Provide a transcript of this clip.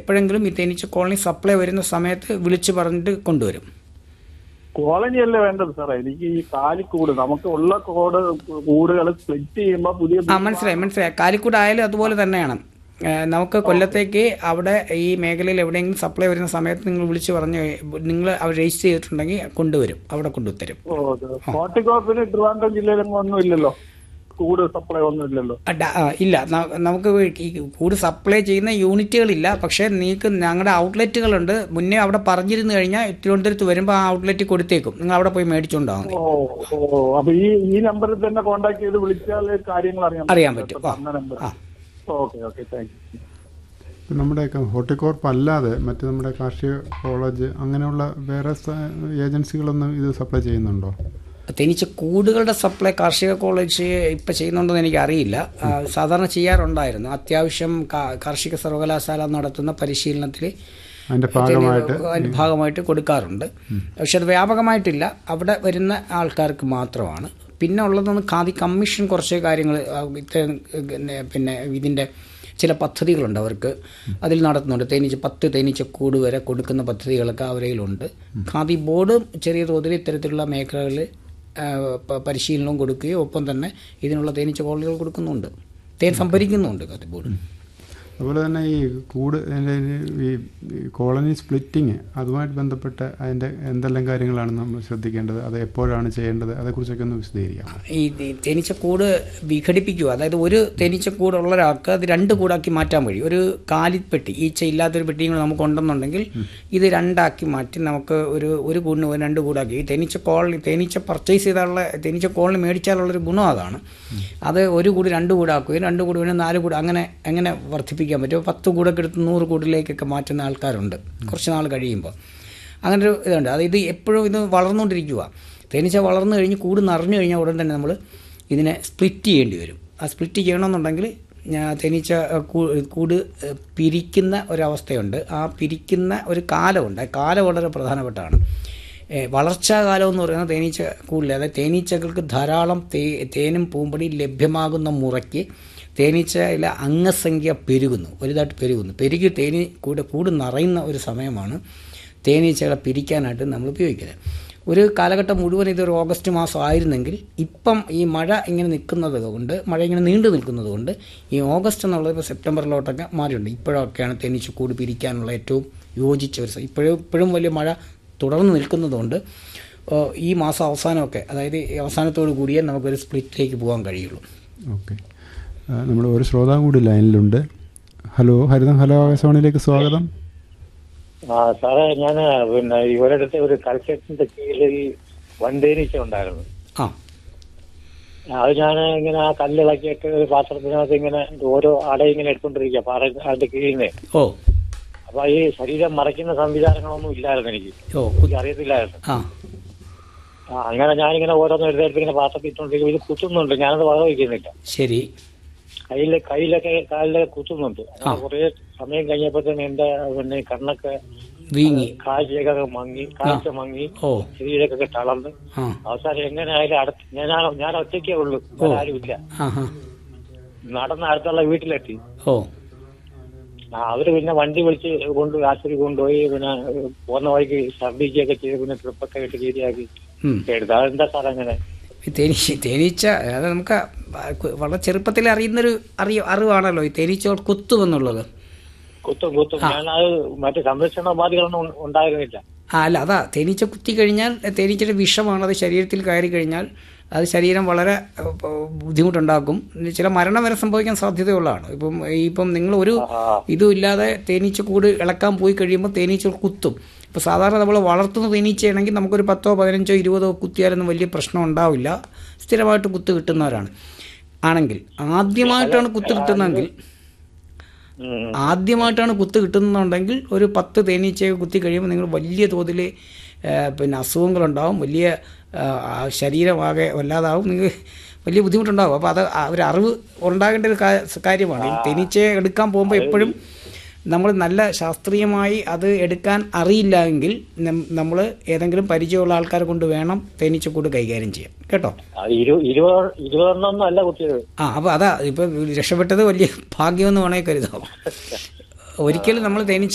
എപ്പോഴെങ്കിലും ഈ തേനീച്ച കോളനി സപ്ലൈ വരുന്ന സമയത്ത് വിളിച്ച് പറഞ്ഞിട്ട് കൊണ്ടുവരും കോളനി അല്ലേ വേണ്ടത് സാറേ എനിക്ക് ഈ കാലിക്കൂട് നമുക്ക് ഉള്ള കോഡ് കൂടുകൾ സ്പ്ലിറ്റ് ചെയ്യുമ്പോ പുതിയ ആ മനസ്സിലായി മനസ്സിലായി കാലിക്കൂട് ആയാലും അതുപോലെ തന്നെയാണ് ഏ, നമുക്ക് കൊല്ലത്തേക്ക് അവിടെ ഈ മേഖലയിൽ എവിടെയെങ്കിലും സപ്ലൈ വരുന്ന സമയത്ത് നിങ്ങൾ വിളിച്ച് പറഞ്ഞ് നിങ്ങൾ അവർ രജിസ്റ്റർ ചെയ്തിട്ടുണ്ടെങ്കിൽ കൊണ്ടുവരും അവിടെ കൊണ്ടുത്തരും ഫോർട്ടിക്കോപ്പിന് ട്രിവാൻഡ്രം ജില്ലയിലൊന്നും ഒന്നും ഇല്ലല്ലോ കൂട് സപ്ലൈ ഒന്നും ഇല്ലല്ലോ ആ, ഡ- ആ, ഇല്ല ന- നമുക്ക് ഈ കൂട് സപ്ലൈ ചെയ്യുന്ന യൂണിറ്റുകളില്ല പക്ഷേ നിങ്ങൾക്ക് ഞങ്ങളുടെ ഔട്ട്ലെറ്റുകളുണ്ട് മുന്നേ അവിടെ പറഞ്ഞിരുന്നു കഴിഞ്ഞാൽ തിരുവനന്തപുരത്ത് വരുമ്പോൾ ആ ഔട്ട്ലെറ്റ് കൊടുത്തേക്കും നിങ്ങൾ അവിടെ പോയി മേടിച്ചുകൊണ്ടാൽ മതി ഓ ഓ അപ്പൊ ഈ ഈ നമ്പറിൽ തന്നെ കോൺടാക്ട് ചെയ്ത് വിളിച്ചാൽ കാര്യങ്ങൾ അറിയാൻ അറിയാൻ പറ്റും. ആ. നമ്പർ ആ. ഓക്കെ ഓക്കെ താങ്ക് യു ഇപ്പം നമ്മുടെ ഹോർട്ടിക്കോർപ്പ് അല്ലാതെ മറ്റ് നമ്മുടെ കാർഷിക കോളേജ് അങ്ങനെയുള്ള വേറെ സ- ഏജൻസികളൊന്നും ഇത് സപ്ലൈ ചെയ്യുന്നുണ്ടോ തേനീച്ച കൂടുകളുടെ സപ്ലൈ കാർഷിക കോളേജ് ഇപ്പം ചെയ്യുന്നുണ്ടോന്ന് എനിക്ക് അറിയില്ല ആ, സാധാരണ ചെയ്യാറുണ്ടായിരുന്നു അത്യാവശ്യം കാ- കാർഷിക സർവകലാശാല നടത്തുന്ന പരിശീലനത്തിൽ അതിൻ്റെ ഭാഗമായിട്ട് അതിന്റെ ഭാഗമായിട്ട് കൊടുക്കാറുണ്ട് പക്ഷെ അത് വ്യാപകമായിട്ടില്ല അവിടെ വരുന്ന ആൾക്കാർക്ക് മാത്രമാണ് പിന്നെ ഉള്ളതെന്ന് ഖാദി കമ്മീഷൻ കുറച്ച് കാര്യങ്ങൾ പിന്നെ ഇതിൻ്റെ ചില പദ്ധതികളുണ്ട് അവർക്ക് അതിൽ നടത്തുന്നുണ്ട് തേനീച്ച പത്ത് തേനീച്ച കൂട് വരെ കൊടുക്കുന്ന പദ്ധതികളൊക്കെ അവരയിലുണ്ട് ഖാദി ബോർഡ് ചെറിയ തോതിൽ ഇത്തരത്തിലുള്ള മേഖലകളിൽ ആ, പ- പരിശീലനവും കൊടുക്കുകയും ഒപ്പം തന്നെ ഇതിനുള്ള തേനീച്ച കോളനികൾ കൊടുക്കുന്നുണ്ട് തേൻ സംഭരിക്കുന്നുണ്ട് ഖാദി ബോർഡ് അതുപോലെ തന്നെ ഈ കൂട് അതിൻ്റെ ഈ ഈ കോളനി സ്പ്ലിറ്റിങ് അതുമായിട്ട് ബന്ധപ്പെട്ട അതിൻ്റെ എന്തെല്ലാം കാര്യങ്ങളാണ് നമ്മൾ ശ്രദ്ധിക്കേണ്ടത് അത് എപ്പോഴാണ് ചെയ്യേണ്ടത് അതേക്കുറിച്ചൊക്കെ ഒന്ന് വിശദീകരിക്കാം ഈ ഈ തേനീച്ചക്കൂട് വിഘടിപ്പിക്കുക അതായത് ഒരു തേനീച്ചക്കൂട് ഉള്ള ഒരാൾക്ക് അത് രണ്ട് കൂടാക്കി മാറ്റാൻ വഴി ഒരു കാലിപ്പെട്ടി ഈച്ച ഇല്ലാത്തൊരു പെട്ടിയും കൂടെ നമുക്ക് ഉണ്ടെന്നുണ്ടെങ്കിൽ ഇത് രണ്ടാക്കി മാറ്റി നമുക്ക് ഒരു ഒരു കൂടിന് ഒരു രണ്ട് കൂടാക്കി ഈ തേനീച്ച കോളനി തേനീച്ച പർച്ചേസ് ചെയ്താലുള്ള തേനീച്ച കോളനി മേടിച്ചാലുള്ളൊരു ഗുണം അതാണ് അത് ഒരു കൂടി രണ്ട് കൂടാക്കുകയും രണ്ട് കൂടി പിന്നെ നാല് കൂട് അങ്ങനെ അങ്ങനെ വർദ്ധിപ്പിക്കാൻ പറ്റും പത്ത് കൂടൊക്കെ എടുത്ത് നൂറ് കൂടിലേക്കൊക്കെ മാറ്റുന്ന ആൾക്കാരുണ്ട് കുറച്ച് നാൾ കഴിയുമ്പോൾ അങ്ങനെ ഒരു ഇതുണ്ട് അത് ഇത് എപ്പോഴും ഇത് വളർന്നുകൊണ്ടിരിക്കുക തേനീച്ച വളർന്നു കഴിഞ്ഞ് കൂട് നിറഞ്ഞു കഴിഞ്ഞാൽ ഉടൻ തന്നെ നമ്മൾ ഇതിനെ സ്പ്ലിറ്റ് ചെയ്യേണ്ടി വരും ആ സ്പ്ലിറ്റ് ചെയ്യണമെന്നുണ്ടെങ്കിൽ ഞാൻ തേനീച്ച അഹ്, കൂ- കൂട് അഹ്, പിരിക്കുന്ന ഒരവസ്ഥയുണ്ട് ആ പിരിക്കുന്ന ഒരു കാലമുണ്ട് ആ കാലം വളരെ പ്രധാനപ്പെട്ടതാണ് ഏ, വളർച്ചാകാലം എന്ന് പറയുന്നത് തേനീച്ച കൂടുതൽ അതായത് തേനീച്ചകൾക്ക് ധാരാളം തേ തേനും പൂമ്പടിയും ലഭ്യമാകുന്ന മുറയ്ക്ക് തേനീച്ചയിലെ അംഗസംഖ്യ പെരുകുന്നു വലുതായിട്ട് പെരുകുന്നു പെരുകി തേനീ കൂട് കൂട് നിറയുന്ന ഒരു സമയമാണ് തേനീച്ചകളെ പിരിക്കാനായിട്ട് നമ്മൾ ഉപയോഗിക്കുന്നത് ഒരു കാലഘട്ടം മുഴുവൻ ഇതൊരു ഓഗസ്റ്റ് മാസം ആയിരുന്നെങ്കിൽ ഇപ്പം ഈ മഴ ഇങ്ങനെ നിൽക്കുന്നത് കൊണ്ട് മഴ ഇങ്ങനെ നീണ്ടു നിൽക്കുന്നത് കൊണ്ട് ഈ ഓഗസ്റ്റ് എന്നുള്ളത് ഇപ്പോൾ സെപ്റ്റംബറിലോട്ടൊക്കെ മാറിയിട്ടുണ്ട് ഇപ്പോഴൊക്കെയാണ് തേനീച്ച കൂട് പിരിക്കാനുള്ള ഏറ്റവും യോജിച്ച ഒരു സ- ഇപ്പോഴും ഇപ്പോഴും വലിയ മഴ തുടർന്ന് നിൽക്കുന്നതുകൊണ്ട് ഓ, ഈ മാസം അവസാനമൊക്കെ അതായത് ഈ അവസാനത്തോടു കൂടിയേ നമുക്കൊരു സ്പ്ലിറ്റിലേക്ക് പോകാൻ കഴിയുള്ളൂ ഓക്കെ നമ്മൾ ഒരു ശ്രോതാവ് കൂടി ലൈനിലുണ്ട് ഹലോ ഹരിതം ഹലോ ആകാശവാണിയിലേക്ക് സ്വാഗതം ആ സാറേ ഞാൻ പിന്നെ ഇവരടുത്ത് ഒരു കൽക്കറ്റിന്റെ കീഴിൽ ഈ വണ്ടേനീച്ച ഉണ്ടായിരുന്നു ആ അത് ഞാൻ ഇങ്ങനെ ആ കല്ലിളക്കിയിട്ട് ഒരു പാത്രത്തിനകത്ത് ഇങ്ങനെ ഓരോ അട ഇങ്ങനെ എടുത്തോണ്ടിരിക്കുക പാറ അതിന്റെ കീഴിൽ നിന്ന് ഓ അപ്പൊ ഈ ശരീരം മറയ്ക്കുന്ന സംവിധാനങ്ങളൊന്നും ഇല്ലായിരുന്നു എനിക്ക് ഓ എനിക്ക് അറിയത്തില്ലായിരുന്നു ആ ആ, അങ്ങനെ ഞാനിങ്ങനെ ഓരോന്നും എടുത്തെടുത്ത് ഇങ്ങനെ പാത്രത്തിൽ ഇട്ടോണ്ടിരിക്കും ഇത് കുത്തുന്നുണ്ട് ഞാനത് വക വയ്ക്കുന്നില്ല ശരി കയ്യില് കയ്യിലൊക്കെ കാലിലൊക്കെ കുത്തുന്നുണ്ട് ആ. കുറെ സമയം കഴിഞ്ഞപ്പോഴത്തേന് എന്റെ പിന്നെ കണ്ണൊക്കെ വീങ്ങി കാഴ്ചയൊക്കെ മങ്ങി കാഴ്ച മങ്ങി ഓ ശരീരമൊക്കെ തളർന്ന് ആ അവസാനം എങ്ങനെ ആയാലും അടുത്ത് ഞാൻ ഞാൻ ഒറ്റയ്ക്കേ ഉള്ളൂ വേറെ ആരുമില്ല ആ ഹാ നടന്ന് അടുത്തുള്ള വീട്ടിലെത്തി ഓ ആ, അവര് പിന്നെ വണ്ടി വിളിച്ച് കൊണ്ട് ആശുപത്രി കൊണ്ടുപോയി പിന്നെ ഏഹ്, പോകുന്ന വഴിക്ക് ഛർദ്ദിക്കുകയൊക്കെ ചെയ്ത് പിന്നെ ട്രിപ്പൊക്കെ ഇട്ട് ശരിയാക്കി ഉം. എടുത്തു അതെന്താ സാർ അങ്ങനെ ഈ തേനീച്ച തേനീച്ച അത് നമുക്ക് വളരെ ചെറുപ്പത്തിൽ അറിയുന്നൊരു അറിയ അറിവാണല്ലോ ഈ തേനീച്ചകൾ കുത്തുമെന്നുള്ളത് കുത്തും കുത്തും ഞാൻ അത് മറ്റു സംരക്ഷണ ഉപാധികളൊന്നും ഉ- ഉണ്ടായിരുന്നില്ല ആ അല്ല അതാ തേനീച്ച കുത്തി കഴിഞ്ഞാൽ തേനീച്ചയുടെ വിഷമാണ് അത് ശരീരത്തിൽ കയറി കഴിഞ്ഞാൽ അത് ശരീരം വളരെ ഏഹ്, ബുദ്ധിമുട്ടുണ്ടാക്കും ചില മരണം വരെ സംഭവിക്കാൻ സാധ്യതയുള്ളതാണ് ഇപ്പം ഇപ്പം നിങ്ങൾ ഒരു ഇതും ഇല്ലാതെ തേനീച്ച കൂട് ഇളക്കാൻ പോയി കഴിയുമ്പോൾ തേനീച്ചകൾ കുത്തും ഇപ്പോൾ സാധാരണ നമ്മൾ വളർത്തുന്ന തേനീച്ചയാണെങ്കിൽ നമുക്കൊരു പത്തോ പതിനഞ്ചോ ഇരുപതോ കുത്തിയാലൊന്നും വലിയ പ്രശ്നം ഉണ്ടാവില്ല സ്ഥിരമായിട്ട് കുത്ത് കിട്ടുന്നവരാണ് ആണെങ്കിൽ ആദ്യമായിട്ടാണ് കുത്ത് കിട്ടുന്നതെങ്കിൽ ഉം. ആദ്യമായിട്ടാണ് കുത്ത് കിട്ടുന്നുണ്ടെങ്കിൽ ഒരു പത്ത് തേനീച്ചയെ കുത്തി കഴിയുമ്പോൾ നിങ്ങൾ വലിയ തോതിൽ പിന്നെ അസുഖങ്ങളുണ്ടാവും വലിയ ആ, ആ ശരീരമാകെ വല്ലാതാവും നിങ്ങൾ വലിയ ബുദ്ധിമുട്ടുണ്ടാവും അപ്പോൾ അത് ആ ഒരു അറിവ് ഉണ്ടാകേണ്ട ഒരു കാ- കാര്യമാണ് ഈ തേനീച്ചയെ എടുക്കാൻ പോകുമ്പോൾ എപ്പോഴും നമ്മൾ നല്ല ശാസ്ത്രീയമായി അത് എടുക്കാൻ അറിയില്ല എങ്കിൽ നമ്മൾ ഏതെങ്കിലും പരിചയമുള്ള ആൾക്കാരെ കൊണ്ട് വേണം തേനീച്ചക്കൂട് കൈകാര്യം ചെയ്യാൻ കേട്ടോ അത് ഇരു ഇരുപത് ഇരുപതെണ്ണം ഒന്നും അല്ല കുത്തിയത് ആ അപ്പോൾ അതാ ഇപ്പം രക്ഷപ്പെട്ടത് വലിയ ഭാഗ്യമെന്ന് വേണമെങ്കിൽ കരുതാം ഒരിക്കലും നമ്മൾ തേനീച്ച